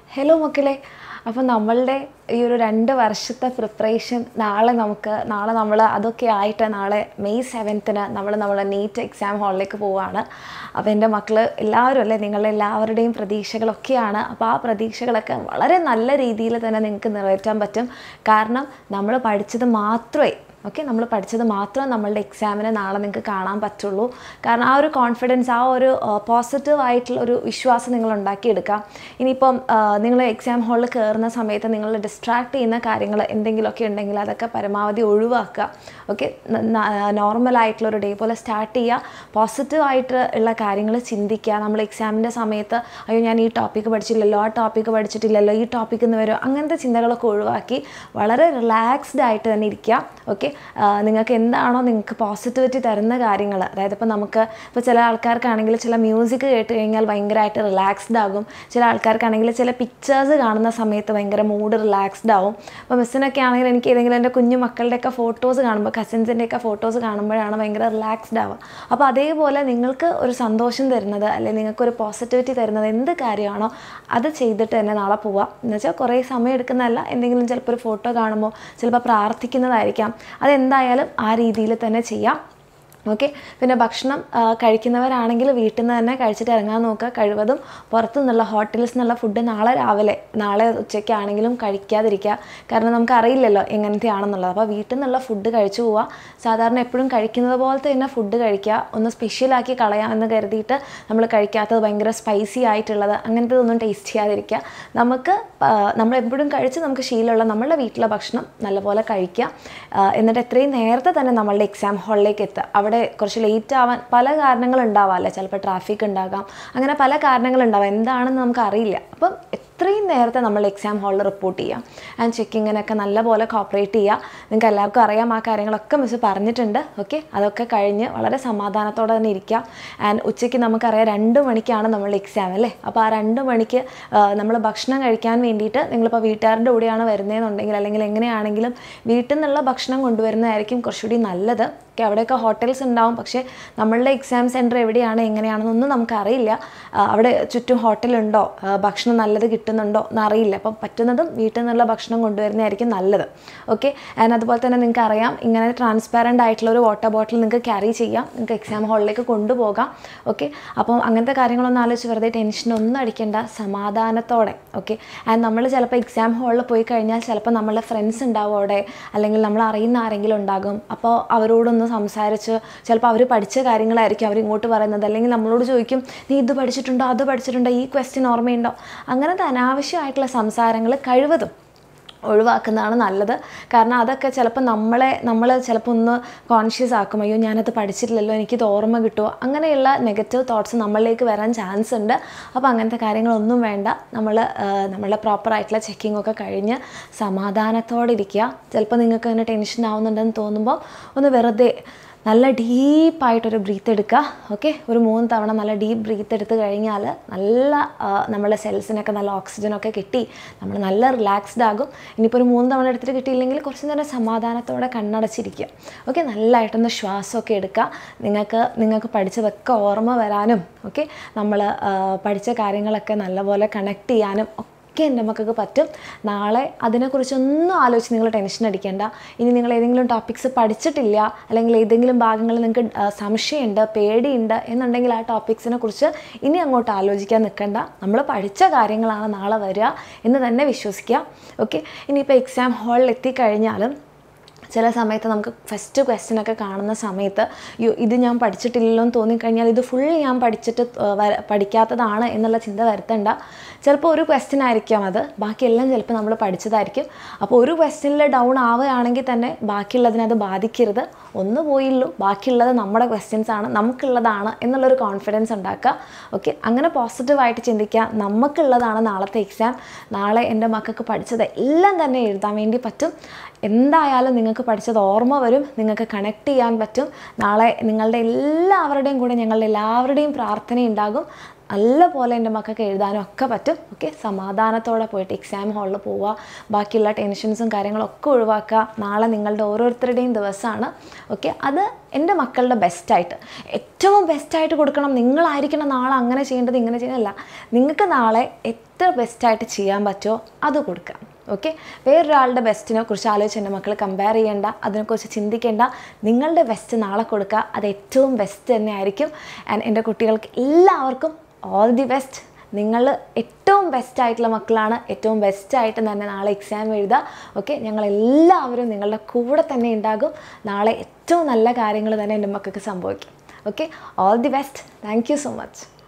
hello മക്കളെ അപ്പോൾ നമ്മളുടെ ഈ ഒരു രണ്ട് വർഷത്തെ പ്രിപ്പറേഷൻ നാളെ നമുക്ക് നാളെ നമ്മൾ അതൊക്കെ ആയിട്ട് നാളെ മെയ് സെവൻത്തിന് നമ്മൾ നമ്മുടെ നീറ്റ് എക്സാം ഹാളിലേക്ക് പോവുകയാണ് അപ്പോൾ എൻ്റെ മക്കൾ എല്ലാവരും അല്ലേ നിങ്ങളുടെ എല്ലാവരുടെയും പ്രതീക്ഷകളൊക്കെയാണ് അപ്പോൾ ആ പ്രതീക്ഷകളൊക്കെ വളരെ നല്ല രീതിയിൽ തന്നെ നിങ്ങൾക്ക് നിറവേറ്റാൻ പറ്റും കാരണം നമ്മൾ പഠിച്ചത് മാത്രമേ ഓക്കെ നമ്മൾ പഠിച്ചത് മാത്രം നമ്മളുടെ എക്സാമിന് നാളെ നിങ്ങൾക്ക് കാണാൻ പറ്റുള്ളൂ കാരണം ആ ഒരു കോൺഫിഡൻസ് ആ ഒരു പോസിറ്റീവ് ആയിട്ടുള്ള ഒരു വിശ്വാസം നിങ്ങൾ ഉണ്ടാക്കിയെടുക്കാം ഇനിയിപ്പം നിങ്ങൾ എക്സാം ഹാളിൽ കയറുന്ന സമയത്ത് നിങ്ങൾ ഡിസ്ട്രാക്ട് ചെയ്യുന്ന കാര്യങ്ങൾ എന്തെങ്കിലുമൊക്കെ ഉണ്ടെങ്കിൽ അതൊക്കെ പരമാവധി ഒഴിവാക്കുക ഓക്കെ നോർമൽ ആയിട്ടുള്ള ഒരു ഡേ പോലെ സ്റ്റാർട്ട് ചെയ്യുക പോസിറ്റീവ് ആയിട്ട് ഉള്ള കാര്യങ്ങൾ ചിന്തിക്കുക നമ്മൾ എക്സാമിൻ്റെ സമയത്ത് അയ്യോ ഞാൻ ഈ ടോപ്പിക്ക് പഠിച്ചില്ലല്ലോ ആ ടോപ്പിക്ക് പഠിച്ചിട്ടില്ലല്ലോ ഈ ടോപ്പിക്ക് നിന്ന് വരും അങ്ങനത്തെ ചിന്തകളൊക്കെ ഒഴിവാക്കി വളരെ റിലാക്സ്ഡ് ആയിട്ട് തന്നെ ഇരിക്കുക ഓക്കെ നിങ്ങൾക്ക് എന്താണോ നിങ്ങൾക്ക് പോസിറ്റിവിറ്റി തരുന്ന കാര്യങ്ങൾ അതായത് ഇപ്പോൾ നമുക്ക് ഇപ്പോൾ ചില ആൾക്കാർക്കാണെങ്കിൽ ചില മ്യൂസിക് കേട്ട് കഴിഞ്ഞാൽ ഭയങ്കരമായിട്ട് റിലാക്സ്ഡ് ആകും ചില ആൾക്കാർക്കാണെങ്കിൽ ചില പിക്ചേഴ്സ് കാണുന്ന സമയത്ത് ഭയങ്കര മൂഡ് റിലാക്സ്ഡ് ആവും അപ്പോൾ മിസ്സിനൊക്കെ ആണെങ്കിൽ എനിക്ക് ഏതെങ്കിലും എൻ്റെ കുഞ്ഞു മക്കളുടെയൊക്കെ ഫോട്ടോസ് കാണുമ്പോൾ കസിൻസിൻ്റെയൊക്കെ ഫോട്ടോസ് കാണുമ്പോഴാണ് ഭയങ്കര റിലാക്സ്ഡ് ആവുക അപ്പോൾ അതേപോലെ നിങ്ങൾക്ക് ഒരു സന്തോഷം തരുന്നത് അല്ലെങ്കിൽ നിങ്ങൾക്കൊരു പോസിറ്റിവിറ്റി തരുന്നത് എന്ത് കാര്യമാണോ അത് ചെയ്തിട്ട് തന്നെ നാളെ പോവാം എന്ന് വെച്ചാൽ കുറേ സമയം എടുക്കുന്നതല്ല എന്തെങ്കിലും ചിലപ്പോൾ ഒരു ഫോട്ടോ കാണുമ്പോൾ ചിലപ്പോൾ പ്രാർത്ഥിക്കുന്നതായിരിക്കാം അതെന്തായാലും ആ രീതിയിൽ തന്നെ ചെയ്യാം ഓക്കെ പിന്നെ ഭക്ഷണം ആ, കഴിക്കുന്നവരാണെങ്കിൽ വീട്ടിൽ നിന്ന് തന്നെ കഴിച്ചിട്ട് ഇറങ്ങാൻ നോക്കുക കഴിവതും പുറത്തു നിന്നുള്ള ഹോട്ടൽസ് നിന്നുള്ള ഫുഡ് നാളെ രാവിലെ നാളെ ഉച്ചയ്ക്കാണെങ്കിലും കഴിക്കാതിരിക്കുക കാരണം നമുക്ക് അറിയില്ലല്ലോ എങ്ങനത്തെ ആണെന്നുള്ളത് അപ്പോൾ വീട്ടിൽ നിന്നുള്ള ഫുഡ് കഴിച്ചു പോവുക സാധാരണ എപ്പോഴും കഴിക്കുന്നത് പോലത്തെ തന്നെ ഫുഡ് കഴിക്കുക ഒന്ന് സ്പെഷ്യലാക്കി കളയാമെന്ന് കരുതിയിട്ട് നമ്മൾ കഴിക്കാത്തത് ഭയങ്കര സ്പൈസി ആയിട്ടുള്ളത് അങ്ങനത്തെ ഒന്നും ടേസ്റ്റ് ചെയ്യാതിരിക്കുക നമുക്ക് ആ, നമ്മൾ എപ്പോഴും കഴിച്ച് നമുക്ക് ശീലമുള്ള നമ്മളുടെ വീട്ടിലെ ഭക്ഷണം നല്ലപോലെ കഴിക്കുക ആ, എന്നിട്ട് എത്രയും നേരത്തെ തന്നെ നമ്മളുടെ എക്സാം ഹാളിലേക്ക് എത്തുക അവിടെ കുറച്ച് ലേറ്റ് ആവാൻ പല കാരണങ്ങളുണ്ടാവാമല്ലോ ചിലപ്പോൾ ട്രാഫിക് ഉണ്ടാകാം അങ്ങനെ പല കാരണങ്ങളുണ്ടാവാം എന്താണെന്ന് നമുക്ക് അറിയില്ല അപ്പം എത്രയും നേരത്തെ നമ്മൾ എക്സാം ഹാളിൽ റിപ്പോർട്ട് ചെയ്യാം ആൻഡ് ചെക്കിങ്ങിനൊക്കെ നല്ലപോലെ കോപ്പറേറ്റ് ചെയ്യുക നിങ്ങൾക്ക് എല്ലാവർക്കും അറിയാം ആ കാര്യങ്ങളൊക്കെ മിസ് പറഞ്ഞിട്ടുണ്ട് ഓക്കെ അതൊക്കെ കഴിഞ്ഞ് വളരെ സമാധാനത്തോടെ തന്നെ ഇരിക്കുക ആൻഡ് ഉച്ചയ്ക്ക് നമുക്കറിയാം രണ്ട് മണിക്കാണ് നമ്മളുടെ എക്സാം അല്ലേ അപ്പോൾ ആ രണ്ട് മണിക്ക് നമ്മൾ ഭക്ഷണം കഴിക്കാൻ വേണ്ടിയിട്ട് നിങ്ങളിപ്പോൾ വീട്ടുകാരുടെ കൂടെയാണ് വരുന്നതെന്നുണ്ടെങ്കിൽ അല്ലെങ്കിൽ എങ്ങനെയാണെങ്കിലും വീട്ടിൽ നിന്നുള്ള ഭക്ഷണം കൊണ്ടുവരുന്നതായിരിക്കും കുറച്ചുകൂടി നല്ലത് ഓക്കെ അവിടെയൊക്കെ ഹോട്ടൽസ് ഉണ്ടാവും പക്ഷേ നമ്മളുടെ എക്സാം സെൻറ്റർ എവിടെയാണ് എങ്ങനെയാണെന്നൊന്നും നമുക്കറിയില്ല ആ, അവിടെ ചുറ്റും ഹോട്ടലുണ്ടോ ആ, ഭക്ഷണം നല്ലത് കിട്ടുന്നുണ്ടോ എന്നറിയില്ല അപ്പം പറ്റുന്നതും വീട്ടിൽ നിന്നുള്ള ഭക്ഷണം കൊണ്ടുവരുന്നതായിരിക്കും നല്ലത് ഓക്കെ ആൻഡ് അതുപോലെ തന്നെ നിങ്ങൾക്ക് അറിയാം ഇങ്ങനെ ട്രാൻസ്പാരൻ്റ് ആയിട്ടുള്ള ഒരു വാട്ടർ ബോട്ടിൽ നിങ്ങൾക്ക് ക്യാരി ചെയ്യാം നിങ്ങൾക്ക് എക്സാം ഹാളിലേക്ക് കൊണ്ടുപോകാം ഓക്കെ അപ്പം അങ്ങനത്തെ കാര്യങ്ങളൊന്നും ആലോചിച്ച് വെറുതെ ടെൻഷനൊന്നും അടിക്കേണ്ട സമാധാനത്തോടെ ഓക്കെ ആൻഡ് നമ്മൾ ചിലപ്പോൾ എക്സാം ഹാളിൽ പോയി കഴിഞ്ഞാൽ ചിലപ്പോൾ നമ്മളെ ഫ്രണ്ട്സ് ഉണ്ടാവും അവിടെ അല്ലെങ്കിൽ നമ്മൾ അറിയുന്ന ആരെങ്കിലും ഉണ്ടാകും അപ്പോൾ അവരോടൊന്ന് സംസാരിച്ച് ചിലപ്പോൾ അവർ പഠിച്ച കാര്യങ്ങളായിരിക്കും അവർ ഇങ്ങോട്ട് പറയുന്നത് അല്ലെങ്കിൽ നമ്മളോട് ചോദിക്കും നീ ഇത് പഠിച്ചിട്ടുണ്ടോ അത് പഠിച്ചിട്ടുണ്ടോ ഈ ക്വസ്റ്റ്യൻ ഓർമ്മയുണ്ടോ അങ്ങനത്തെ അനാവശ്യമായിട്ടുള്ള സംസാരങ്ങൾ കഴിവതും ഒഴിവാക്കുന്നതാണ് നല്ലത് കാരണം അതൊക്കെ ചിലപ്പോൾ നമ്മളെ നമ്മൾ ചിലപ്പോൾ ഒന്ന് കോൺഷ്യസ് ആക്കും അയ്യോ ഞാനത് പഠിച്ചിട്ടില്ലല്ലോ എനിക്കിത് ഓർമ്മ കിട്ടുമോ അങ്ങനെയുള്ള നെഗറ്റീവ് തോട്ട്സ് നമ്മളിലേക്ക് വരാൻ ചാൻസ് ഉണ്ട് അപ്പോൾ അങ്ങനത്തെ കാര്യങ്ങളൊന്നും വേണ്ട നമ്മൾ നമ്മളുടെ പ്രോപ്പറായിട്ടുള്ള ചെക്കിംഗ് ഒക്കെ കഴിഞ്ഞ് സമാധാനത്തോടെ ഇരിക്കുക ചിലപ്പോൾ നിങ്ങൾക്ക് തന്നെ ടെൻഷൻ ആവുന്നുണ്ടെന്ന് തോന്നുമ്പോൾ ഒന്ന് വെറുതെ നല്ല ഡീപ്പായിട്ടൊരു ബ്രീത്ത് എടുക്കുക ഓക്കെ ഒരു മൂന്ന് തവണ നല്ല ഡീപ്പ് ബ്രീത്ത് എടുത്ത് കഴിഞ്ഞാൽ നല്ല ആ, നമ്മളെ സെൽസിനൊക്കെ നല്ല ഓക്സിജനൊക്കെ കിട്ടി നമ്മൾ നല്ല റിലാക്സ്ഡ് ആകും ഇനിയിപ്പോൾ ഒരു മൂന്ന് തവണ എടുത്തിട്ട് കിട്ടിയില്ലെങ്കിൽ കുറച്ച് നേരം സമാധാനത്തോടെ കണ്ണടച്ചിരിക്കുക ഓക്കെ നല്ലതായിട്ടൊന്ന് ശ്വാസമൊക്കെ എടുക്കുക നിങ്ങൾക്ക് നിങ്ങൾക്ക് പഠിച്ചതൊക്കെ ഓർമ്മ വരാനും ഓക്കെ നമ്മൾ പഠിച്ച കാര്യങ്ങളൊക്കെ നല്ലപോലെ കണക്ട് ചെയ്യാനും ഒക്കെ എൻ്റെ മക്കൾക്ക് പറ്റും നാളെ അതിനെക്കുറിച്ചൊന്നും ആലോചിച്ച് നിങ്ങൾ ടെൻഷൻ അടിക്കേണ്ട ഇനി നിങ്ങൾ ഏതെങ്കിലും ടോപ്പിക്സ് പഠിച്ചിട്ടില്ല അല്ലെങ്കിൽ ഏതെങ്കിലും ഭാഗങ്ങളിൽ നിങ്ങൾക്ക് ആ, സംശയമുണ്ട് പേടിയുണ്ട് എന്നുണ്ടെങ്കിൽ ആ ടോപ്പിക്സിനെ കുറിച്ച് ഇനി അങ്ങോട്ട് ആലോചിക്കാൻ നിൽക്കണ്ട നമ്മൾ പഠിച്ച കാര്യങ്ങളാണ് നാളെ വരിക എന്ന് തന്നെ വിശ്വസിക്കുക ഓക്കെ ഇനിയിപ്പോൾ എക്സാം ഹാളിൽ എത്തിക്കഴിഞ്ഞാലും ചില സമയത്ത് നമുക്ക് ഫസ്റ്റ് ക്വസ്റ്റ്യൻ ഒക്കെ കാണുന്ന സമയത്ത് യോ ഇത് ഞാൻ പഠിച്ചിട്ടില്ലല്ലോ എന്ന് തോന്നിക്കഴിഞ്ഞാൽ ഇത് ഫുൾ ഞാൻ പഠിച്ചിട്ട് ആ, വര- പഠിക്കാത്തതാണ് എന്നുള്ള ചിന്ത വരുത്തണ്ട ചിലപ്പോൾ ഒരു ക്വസ്റ്റ്യൻ ആയിരിക്കാം അത് ബാക്കിയെല്ലാം ചിലപ്പോൾ നമ്മൾ പഠിച്ചതായിരിക്കും അപ്പോൾ ഒരു ക്വസ്റ്റ്യനിൽ ഡൗൺ ആവുകയാണെങ്കിൽ തന്നെ ബാക്കിയുള്ളതിനെ അത് ബാധിക്കരുത് ഒന്ന് പോയുള്ളൂ ബാക്കിയുള്ളത് നമ്മുടെ ക്വസ്റ്റ്യൻസ് ആണ് നമുക്കുള്ളതാണ് എന്നുള്ളൊരു കോൺഫിഡൻസ് ഉണ്ടാക്കുക ഓക്കെ അങ്ങനെ പോസിറ്റീവായിട്ട് ചിന്തിക്കുക നമുക്കുള്ളതാണ് നാളത്തെ എക്സാം നാളെ എൻ്റെ മക്കൾക്ക് പഠിച്ചത് എല്ലാം തന്നെ എഴുതാൻ വേണ്ടി പറ്റും എന്തായാലും നിങ്ങൾക്ക് പഠിച്ചത് ഓർമ്മ വരും നിങ്ങൾക്ക് കണക്ട് ചെയ്യാൻ പറ്റും നാളെ നിങ്ങളുടെ എല്ലാവരുടെയും കൂടെ ഞങ്ങളുടെ എല്ലാവരുടെയും പ്രാർത്ഥന ഉണ്ടാകും നല്ല പോലെ എൻ്റെ മക്കൾക്ക് എഴുതാനും ഒക്കെ പറ്റും ഓക്കെ സമാധാനത്തോടെ പോയിട്ട് എക്സാം ഹാളിൽ പോവുക ബാക്കിയുള്ള ടെൻഷൻസും കാര്യങ്ങളൊക്കെ ഒഴിവാക്കുക നാളെ നിങ്ങളുടെ ഓരോരുത്തരുടെയും ദിവസമാണ് ഓക്കെ അത് എൻ്റെ മക്കളുടെ ബെസ്റ്റായിട്ട് ഏറ്റവും ബെസ്റ്റായിട്ട് കൊടുക്കണം നിങ്ങളായിരിക്കണം നാളെ അങ്ങനെ ചെയ്യേണ്ടത് ഇങ്ങനെ ചെയ്യേണ്ടതല്ല നിങ്ങൾക്ക് നാളെ എത്ര ബെസ്റ്റായിട്ട് ചെയ്യാൻ പറ്റുമോ അത് കൊടുക്കാം ഓക്കെ വേറൊരാളുടെ ബെസ്റ്റിനെ കുറിച്ച് ആലോചിച്ച് എൻ്റെ മക്കൾ കമ്പയർ ചെയ്യേണ്ട അതിനെക്കുറിച്ച് ചിന്തിക്കേണ്ട നിങ്ങളുടെ ബെസ്റ്റ് നാളെ കൊടുക്കുക അത് ഏറ്റവും ബെസ്റ്റ് തന്നെ ആയിരിക്കും ആൻഡ് എൻ്റെ കുട്ടികൾക്ക് എല്ലാവർക്കും ഓൾ ദി ബെസ്റ്റ് നിങ്ങൾ ഏറ്റവും ബെസ്റ്റ് ആയിട്ടുള്ള മക്കളാണ് ഏറ്റവും ബെസ്റ്റ് ആയിട്ട് തന്നെ നാളെ എക്സാം എഴുതുക ഓക്കെ ഞങ്ങൾ എല്ലാവരും നിങ്ങളുടെ കൂടെ തന്നെ ഉണ്ടാകും നാളെ ഏറ്റവും നല്ല കാര്യങ്ങൾ തന്നെ എൻ്റെ മക്കൾക്ക് സംഭവിക്കും okay all the best thank you so much